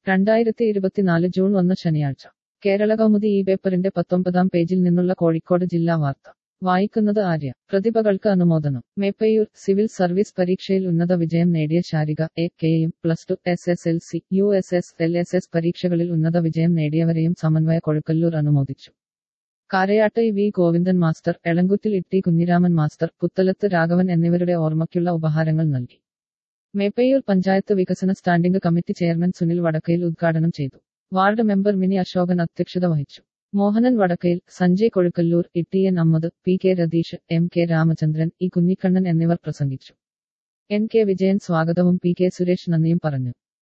രണ്ടായിരത്തി ഇരുപത്തിനാല് ജൂൺ ഒന്ന് ശനിയാഴ്ച കേരള കൗമുദി ഈ പേപ്പറിന്റെ പത്തൊമ്പതാം പേജിൽ നിന്നുള്ള കോഴിക്കോട് ജില്ലാ വാർത്ത വായിക്കുന്നത് ആര്യ പ്രതിഭകൾക്ക് അനുമോദനം മേപ്പയൂർ സിവിൽ സർവീസ് പരീക്ഷയിൽ ഉന്നത വിജയം നേടിയ ശാരിക എ കെയും plus two S S L C U S S L S S പരീക്ഷകളിൽ ഉന്നത വിജയം നേടിയവരെയും സമന്വയ കൊഴുക്കല്ലൂർ അനുമോദിച്ചു Karayat E V Govindan master Elankuthil Itti Kunhiraman master Puthalath Raghavan എന്നിവരുടെ ഓർമ്മയ്ക്കുള്ള ഉപഹാരങ്ങൾ നൽകി മേപ്പയൂർ പഞ്ചായത്ത് വികസന standing committee chairman Sunil Vadakkayil ഉദ്ഘാടനം ചെയ്തു വാർഡ് മെമ്പർ മിനി അശോകൻ അധ്യക്ഷത വഹിച്ചു Mohanan Vadakkayil Sanjay Kozhukkallur E N Ammad P K Ratheesh M K Ramachandran E Kunhikannan എന്നിവർ പ്രസംഗിച്ചു എൻ കെ വിജയൻ സ്വാഗതവും പി കെ സുരേഷ് നന്ദിയും പറഞ്ഞു